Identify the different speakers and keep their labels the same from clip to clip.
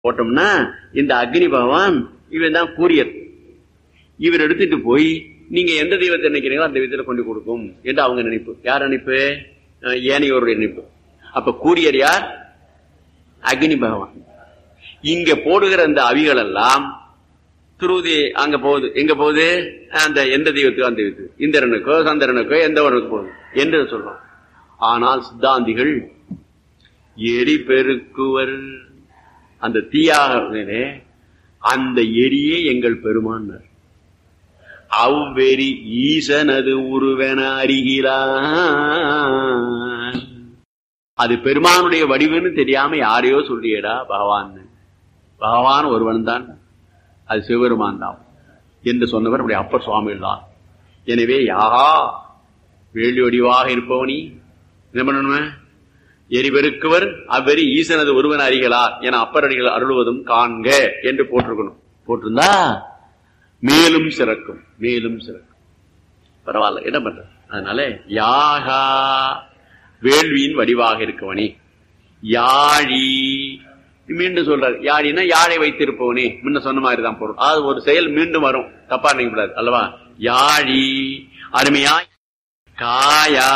Speaker 1: போட்டோம்னா இந்த அக்னி பகவான் இவன் தான் கூரியர் இவர் எடுத்துட்டு போய் நீங்க எந்த தெய்வத்தை நினைக்கிறீங்களோ அந்த தெய்வத்தில் கொண்டு கொடுக்கும் என்று அவங்க நினைப்பு யார் நினைப்பு அஹ் ஏனையோருடைய நினைப்பு அப்ப கூரியர் யார் அக்னி பகவான் இங்க போடுகிற அந்த அவிகள் எல்லாம் துருதி அங்க போகுது எங்க போகுது அந்த எந்த தெய்வத்துக்கோ அந்த தெய்வத்துக்கு இந்திரனுக்கோ சந்திரனுக்கோ எந்த ஒருக்கு போகுது என்று சொல்றோம் ஆனால் சித்தாந்திகள் எரி பெருக்குவர் அந்த தீயாக அந்த எரியே எங்கள் பெருமானார் அவ்வெறி ஈசனது உருவென அறிகிறான் அது பெருமானுடைய வடிவுன்னு தெரியாம யாரையோ சொல்லியடா பகவான் பகவான் ஒருவன் தான் அது சிவபெருமான் தான் என்று சொன்னவர் நம்முடைய அப்பர் சுவாமிகள் தான் எனவே யாகா வேள்வி வடிவாக இருப்பவனி என்ன பண்ணணுமே எரிபெருக்குவர் அவ்வெறி ஈசனது ஒருவன் அறிகளார் என அப்பர் அடிகள் அருள்வதும் காண்க என்று போட்டிருக்கணும் போட்டிருந்தா மேலும் சிறக்கும் மேலும் சிறக்கும் பரவாயில்ல என்ன பண்ற அதனால யாகா வேள்வியின் வடிவாக இருக்கவனே யாழி மீண்டும் சொல்றாரு யாழினா யாழை வைத்திருப்பவனே முன்ன சொன்ன மாதிரி தான் பொருள் அது ஒரு செயல் மீண்டும் வரும் தப்பா நினைக்க கூடாது அல்லவா யாழி அருமையாய் காயா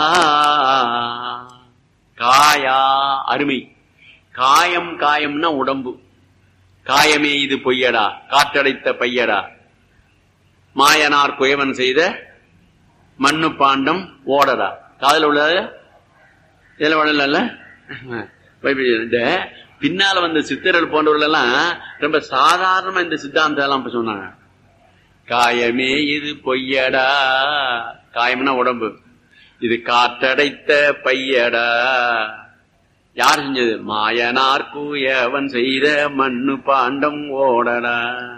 Speaker 1: காயா அருமை காயம் காயம்னா உடம்பு காயமே இது பொய்யடா காற்றடைத்த பையடா மாயனார் குயவன் செய்த மண்ணு பாண்டம் ஓடடா காதல உள்ளது இதுல உடல இந்த பின்னால வந்த சித்தர்கள் போன்றவர்கள் எல்லாம் ரொம்ப சாதாரணமா இந்த சித்தாந்தம் எல்லாம் இப்ப சொன்னாங்க காயமே இது பொய்யடா காயம்னா உடம்பு இது காற்றடைத்த பையடா யார் செஞ்சது மாயனார் கூயவன் செய்த மண்ணு பாண்டம் ஓடடா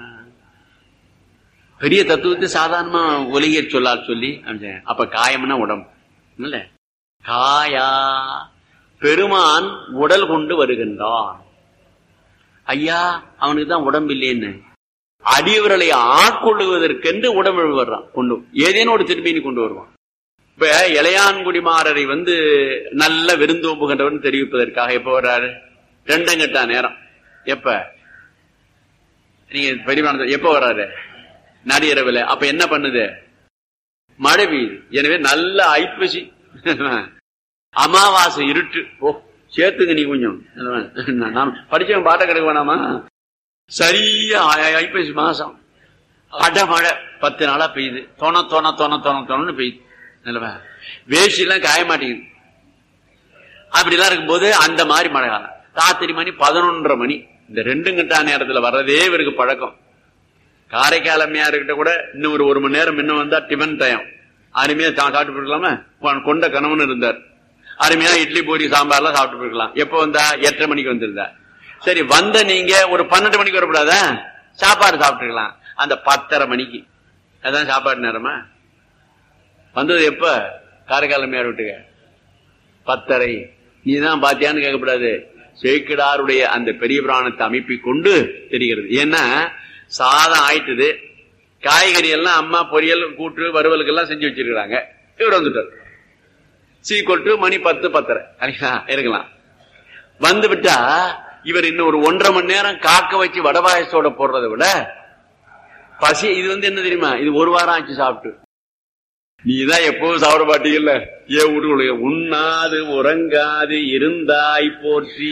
Speaker 1: பெரிய தத்துவத்தை சாதாரணமா ஒலிக சொல்லார் சொல்லி அமைச்சேன். அப்ப காயம்னா உடம்பு இல்ல காயா பெருமான் உடல் கொண்டு வருகின்றான் ஐயா அவனுக்கு தான் உடம்பு இல்லைன்னு அடியவர்களை ஆட்கொள்ளுவதற்கென்று உடம்பு வர்றான் கொண்டு ஏதேனும் ஒரு திரும்பினி கொண்டு வருவான் இப்ப இளையான்குடிமாரரை வந்து நல்ல விருந்தோம்புகின்றவன் தெரிவிப்பதற்காக எப்ப வர்றாரு ரெண்டங்கட்டா நேரம் எப்ப நீங்க பெரியமான எப்ப வர்றாரு நடிகரவில் அப்ப என்ன பண்ணுது மழை பெய்யுது எனவே நல்ல ஐப்பசி அமாவாசை இருட்டு ஓ சேர்த்துங்க நீ கொஞ்சம் நான் படிச்சவன் பாட்ட கிடக்க வேணாமா சரியா ஐ- ஐப்பசி மாசம் அடமழை பத்து நாளா பெய்யுது தொண தொண தொண தொண தொணன்னு பெய்யுது நல்லவா வேஷ்டிலாம் காய மாட்டேங்குது அப்படிலாம் இருக்கும்போது அந்த மாதிரி மழை காலம் ராத்திரி மணி பதினொன்றரை மணி இந்த ரெண்டு கண்டா நேரத்துல வர்றதே இவருக்கு பழக்கம் காரைக்கால் அம்மையார்கிட்ட கூட இன்னும் ஒரு ஒரு மணி நேரம் இன்னும் வந்தா டிஃபன் டைம் அருமையா சா- சாப்பிட்டு போயிருக்கலாமா கொ- கொண்ட கணவன் இருந்தார் அருமையா இட்லி பூரி சாம்பார்லாம் சாப்பிட்டு போயிருக்கலாம் எப்போ வந்தா எட்டரை மணிக்கு வந்திருந்தா சரி வந்த நீங்க ஒரு பன்னெண்டு மணிக்கு வரக்கூடாதா சாப்பாடு சாப்பிட்டுருக்கலாம் அந்த பத்தரை மணிக்கு அதான் சாப்பாடு நேரமா வந்தது எப்ப காரைக்கால் அம்மையார் வீட்டுக்கு பத்தரை நீ தான் பாத்தியான்னு கேட்கக்கூடாது சேக்கிடாருடைய அந்த பெரிய பிராணத்தை அமைப்பை கொண்டு தெரிகிறது ஏன்னா சாதம் ஆயிட்டுது காய்கறி எல்லாம் அம்மா பொரியல் கூட்டு வறுவலுக்கு எல்லாம் செஞ்சு வச்சிருக்காங்க இவர் வந்துட்டார் சீ கொட்டு மணி பத்து பத்தரை சரிங்களா? இருக்கலாம் வந்து விட்டா இவர் இன்னும் ஒரு ஒன்றரை மணி நேரம் காக்க வச்சு வடபாயசோட போடுறதை விட பசி இது வந்து என்ன தெரியுமா இது ஒரு வாரம் ஆச்சு சாப்பிட்டு நீதான் எப்பவும் சாப்பிட மாட்டீங்கல்ல ஏன் வீட்டுக்குள்ள உண்ணாது உறங்காது இருந்தாய் போற்றி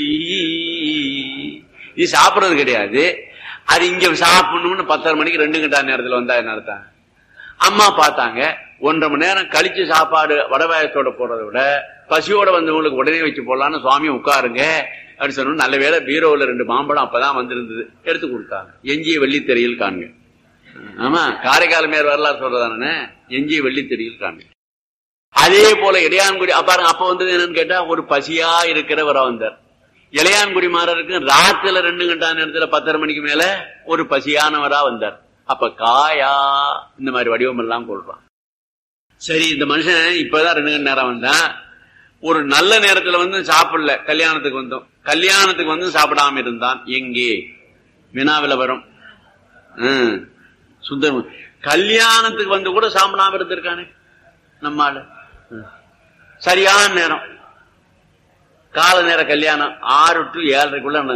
Speaker 1: நீ சாப்பிடுறது கிடையாது அது இங்க சாப்பிடணும்னு பத்தரை மணிக்கு ரெண்டு கண்டா நேரத்துல வந்தா என்ன அர்த்தம் அம்மா பார்த்தாங்க ஒன்றரை மணி நேரம் கழிச்சு சாப்பாடு வடபாயத்தோட போடுறதை விட பசியோட வந்தவங்களுக்கு உடனே வச்சு போடலான்னு சுவாமி உட்காருங்க அப்படின்னு சொன்னோம் நல்ல வேளை பீரோவில் ரெண்டு மாம்பழம் அப்பதான் வந்திருந்தது எடுத்து கொடுத்தாங்க எஞ்சிய வெள்ளித்தெறியில் காண்க ஆமா காரைக்கால மேல் வரலாறு சொல்றதானே எஞ்சிய வெள்ளித்தெறியில் காண்க அதே போல இளையான்குடி அப்பாருங்க அப்ப வந்தது என்னன்னு கேட்டா ஒரு பசியா இருக்கிறவரா வந்தார் இளையான்குடி மாறருக்கு ராத்துல ரெண்டு கண்டா நேரத்துல பத்தரை மணிக்கு மேல ஒரு பசியானவரா வந்தார் அப்ப காயா இந்த மாதிரி வடிவம் எல்லாம் கொள்றான் சரி இந்த மனுஷன் இப்பதான் ரெண்டு மணி நேரம் வந்தான் ஒரு நல்ல நேரத்துல வந்து சாப்பிடல கல்யாணத்துக்கு வந்தோம் கல்யாணத்துக்கு வந்து சாப்பிடாம இருந்தான் எங்கே வினாவில வரும் ஹம், சுந்தரம் கல்யாணத்துக்கு வந்து கூட சாப்பிடாம இருந்திருக்கானே நம்ம ஆளு ஹம். சரியான நேரம் கால நேர கல்யாணம் ஆறு டு ஏழரைக்குள்ள நான்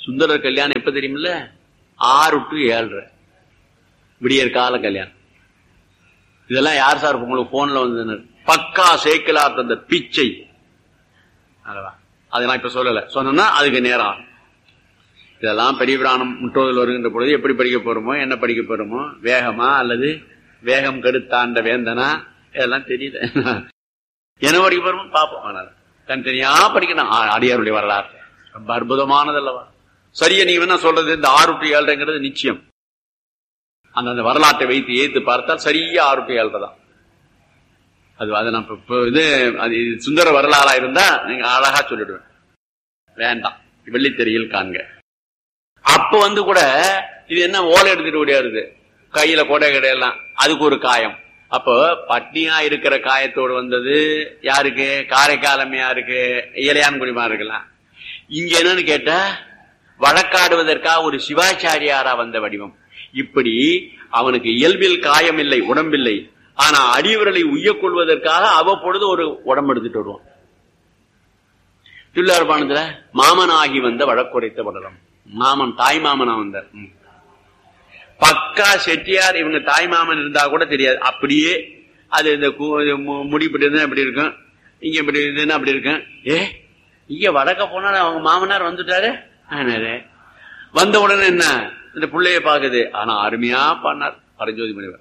Speaker 1: சுந்தரர் கல்யாணம் எப்ப தெரியுமில்ல ஆறு டு ஏழரை விடியற் கால கல்யாணம் இதெல்லாம் யார் சார் உங்களுக்கு போன்ல வந்து பக்கா சேக்கலார் தந்த பிச்சை அல்லவா அதை நான் இப்ப சொல்லல சொன்னா அதுக்கு நேரம் ஆகும். இதெல்லாம் பெரிய பிராணம் முற்றோதல் வருகின்ற பொழுது எப்படி படிக்க போறோமோ என்ன படிக்க போறோமோ வேகமா அல்லது வேகம் கெடுத்தாண்ட வேந்தனா இதெல்லாம் தெரியல என்ன படிக்க போறோமோ பார்ப்போம் அதனால தனித்தனியா படிக்கணும் ஆ, அடியாருடைய வரலாறு ரொம்ப அற்புதமானதல்லவா சரியா நீ வேணா சொல்றது இந்த ஆறு டு ஏழ்றைங்கிறது நிச்சயம் அந்த அந்த வரலாற்றை வைத்து ஏத்து பார்த்தால் சரியா ஆறு டு ஏழ்றை தான் அது அதை நான் இப்ப- இப்ப இது அது இது சுந்தர வரலாறா இருந்தா நீங்க அழகா சொல்லிடுவேன் வேண்டாம் வெள்ளித்தெறியில் காண்க அப்ப வந்து கூட இது என்ன ஓலை எடுத்துட்டு ஓடியாருது கையில கொடை கிடையெல்லாம் அதுக்கு ஒரு காயம் அப்போ பட்னியா இருக்கிற காயத்தோடு வந்தது யாருக்கு காரைக்காலமையா இருக்கு இளையான்குடிமா இருக்கலாம் இங்க என்னன்னு கேட்டா வழக்காடுவதற்காக ஒரு சிவாச்சாரியாரா வந்த வடிவம் இப்படி அவனுக்கு இயல்பில் காயம் இல்லை உடம்பில்லை ஆனா அடியவர்களை உய்யக் கொள்வதற்காக அவ்வப்பொழுது ஒரு உடம்பு எடுத்துட்டு வருவான் தில்லார்பானத்துல மாமனாகி வந்த வழக்குரைத்த படலம் மாமன் தாய் மாமனா வந்தார் ம். பக்கா செட்டியார் இவங்க தாய் மாமன் இருந்தா கூட தெரியாது அப்படியே அது இந்த கு- இது மு- முடி இப்படி இருந்தா இப்படி இருக்கும் இங்க இப்படி இருந்ததுன்னா அப்படி இருக்கும் ஏ இங்க வடக்க போனா அவங்க மாமனார் வந்துட்டாரு ஆனாரு. வந்த உடனே என்ன இந்த புள்ளைய பாக்குது ஆனா அருமையா பண்ணார் பரஞ்சோதி மணிவர்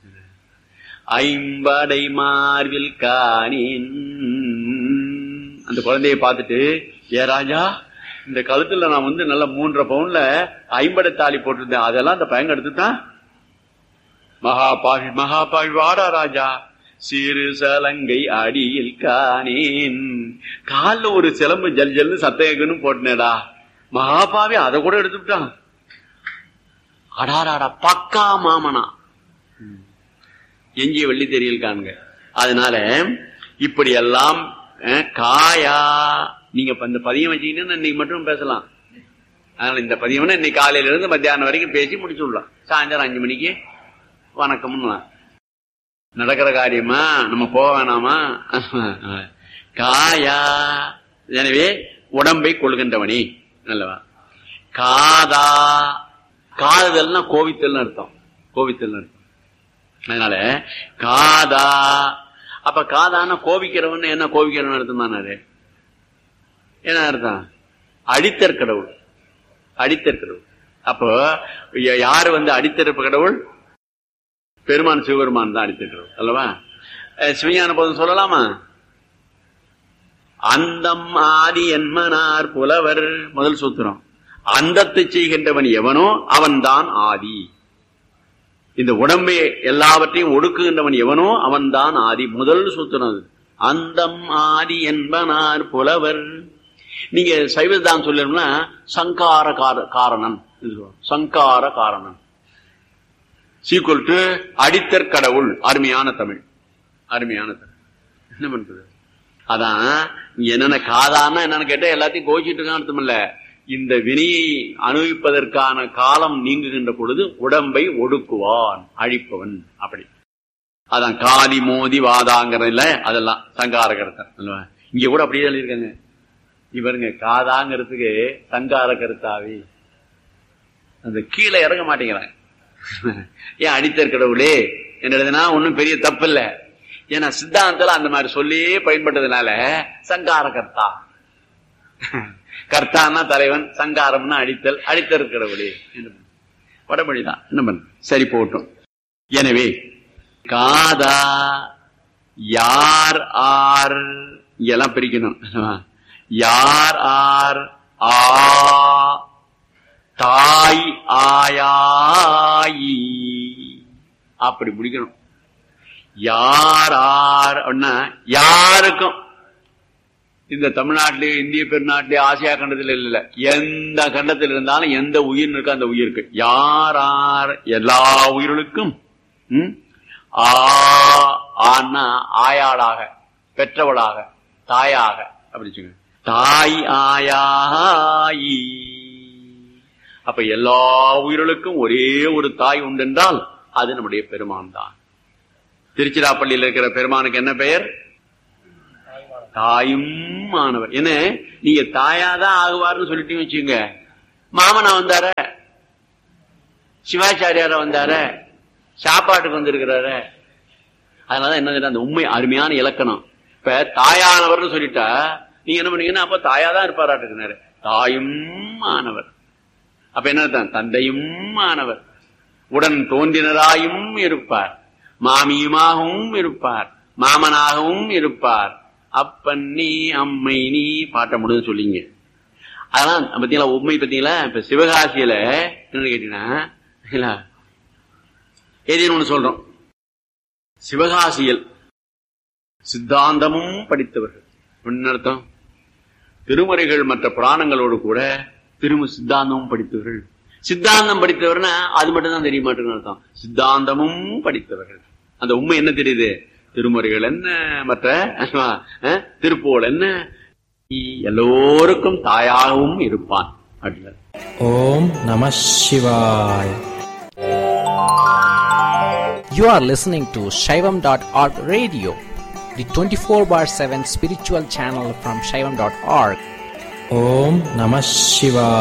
Speaker 1: ஐம்படை மார்பில் காணின் அந்த குழந்தைய பார்த்துட்டு ஏ ராஜா இந்த கழுத்துல நான் வந்து நல்ல மூன்றரை பவுன்ல ஐம்படை தாலி போட்டிருந்தேன் அதெல்லாம் அந்த பையன் எடுத்துட்டான் மகாபாவி மகாபாவி வாடா ராஜா சிறு சலங்கை அடியில் காணேன் கால்ல ஒரு சிலம்பு ஜல் ஜல்னு சத்தேகன்னு போட்டனேடா மகாபாவி அதை கூட எடுத்துட்டான் அடாராடா பக்கா மாமனா எஞ்சிய வெள்ளி தெரியல் காண்க அதனால இப்படி எல்லாம் அஹ், காயா நீங்க இப்ப இந்த பதியம் வச்சீங்கன்னா இன்னைக்கு மட்டும் பேசலாம் அதனால இந்த பதியம்னா இன்னைக்கு காலையில இருந்து மத்தியானம் வரைக்கும் பேசி முடிச்சு விடலாம் சாயந்தரம் அஞ்சு மணிக்கு வணக்கம்னு நடக்கிற காரியமா நம்ம போக வேணாமா காயா எனவே உடம்பை கொள்கின்றவனே நல்லவா காதா காதல்னா கோவித்தல்னு அர்த்தம் கோவித்தல்னு அர்த்தம் அதனால காதா அப்ப காதான கோபிக்கிறவன் என்ன கோபிக்கிறவன் அர்த்தம் தானே என்ன அர்த்தம் அடித்தற் கடவுள் அடித்தற் கடவுள் அப்போ ய- யாரு வந்து அடித்தறப்பு கடவுள் பெருமான் சிவபெருமான் தான் அடித்தற் கடவுள் அல்லவா அஹ் சிவஞான போதும் சொல்லலாமா அந்தம் ஆதி என்மனார் புலவர் முதல் சூத்திரம் அந்தத்தை செய்கின்றவன் எவனோ அவன்தான் ஆதி இந்த உடம்பை எல்லாவற்றையும் ஒடுக்குகின்றவன் எவனோ அவன்தான் ஆதி முதல் சூத்திரம் அது. அந்தம் ஆதி என்பனார் புலவர் நீங்க சைவதான் சொல்லணும்னா சங்கார கார- காரணன் இது சொல்லுவாங்க. சங்கார காரணன் சீக்குவல் டு அடித்தற் கடவுள் அருமையான தமிழ் அருமையான தமிழ் என்ன பண்றது அதான் இங்க என்னென்ன காதான்னா என்னன்னு கேட்டா எல்லாத்தையும் கோச்சிட்டு இருக்கான்னு அர்த்தம் இல்ல இந்த வினையை அனுபவிப்பதற்கான காலம் நீங்குகின்ற பொழுது உடம்பை ஒடுக்குவான் அழிப்பவன் அப்படி அதான் காதி மோதி வாதாங்கிறதுல அதெல்லாம் சங்கார கருத்தம் அல்லவா? இங்க கூட அப்படியே எழுதியிருக்காங்க இவருங்க காதாங்கிறதுக்கு சங்கார கருத்தாவி அந்த கீழே இறங்க மாட்டேங்கிறாங்க ஏன் அடித்தர் கடவுளே என்னதுன்னா ஒன்னும் பெரிய தப்பு இல்ல ஏன்னா சித்தாந்தத்துல அந்த மாதிரி சொல்லி பயன்பட்டதுனால சங்கார கர்த்தா கர்த்தான்னா தலைவன் சங்காரம்னா அடித்தல் அடித்தர் கடவுளே என்ன பண்ண? வடமொழிதான் என்ன பண்ண சரி போட்டும் எனவே காதா யார் ஆர் இங்கெல்லாம் பிரிக்கணும் யார் ஆர் ஆ தாய் ஆயாயி அப்படி முடிக்கணும் யார் ஆர் அப்படின்னா யாருக்கும் இந்த தமிழ்நாட்டிலே இந்திய பெருநாட்டிலே ஆசியா கண்டத்தில் இல்ல எந்த கண்டத்தில் இருந்தாலும் எந்த உயிர் இருக்கோ அந்த உயிருக்கு யார் ஆர் எல்லா உயிர்களுக்கும் ம்? ஆ ஆன்னா ஆயாளாக பெற்றவளாக தாயாக அப்படி சொல்லுங்க தாய் ஆயாயி அப்ப எல்லா உயிர்களுக்கும் ஒரே ஒரு தாய் உண்டென்றால் அது நம்முடைய பெருமான் தான் திருச்சிராப்பள்ளியில் இருக்கிற பெருமானுக்கு என்ன பெயர் தாயும் ஆனவர் என்ன நீங்க தாயாதான் ஆகுவார்னு சொல்லிட்டு வச்சுங்க மாமனா வந்தார சிவாச்சாரியார வந்தார சாப்பாட்டுக்கு வந்திருக்கிறாரு அதனால என்ன அந்த உண்மை அருமையான இலக்கணம் இப்ப தாயானவர்னு சொல்லிட்டா நீங்க என்ன பண்ணீங்கன்னா அப்ப தாயா தான் இருப்பாராட்டுக்குனாரு தாயும் ஆனவர் அப்ப என்ன அர்த்தம் தந்தையும் ஆனவர் உடன் தோன்றினராயும் இருப்பார் மாமியுமாகவும் இருப்பார் மாமனாகவும் இருப்பார் அப்பன் நீ அம்மை நீ பாட்ட முடியும் சொல்லிங்க அதெல்லாம் பாத்தீங்களா உண்மை பாத்தீங்களா இப்ப சிவகாசியில என்ன கேட்டீங்கன்னா ஏதேன்னு ஒண்ணு சொல்றோம் சிவகாசியில் சித்தாந்தமும் படித்தவர்கள் என்ன அர்த்தம் திருமுறைகள் மற்ற புராணங்களோடு கூட திரும்ப சித்தாந்தமும் படித்தவர்கள் சித்தாந்தம் படித்தவர்னா அது மட்டும் தான் தெரிய மாட்டேங்குன்னு அர்த்தம் சித்தாந்தமும் படித்தவர்கள் அந்த உண்மை என்ன தெரியுது திருமுறைகள் என்ன மற்ற அஹ், திருப்புகழ் என்ன எல்லோருக்கும் தாயாகவும் இருப்பான் அப்படின்னாரு
Speaker 2: ஓம் நம சிவாய் You are listening to Shaivam.org radio, the 24 bar 7 spiritual channel from Shaivam.org. Om Namah Shivaya.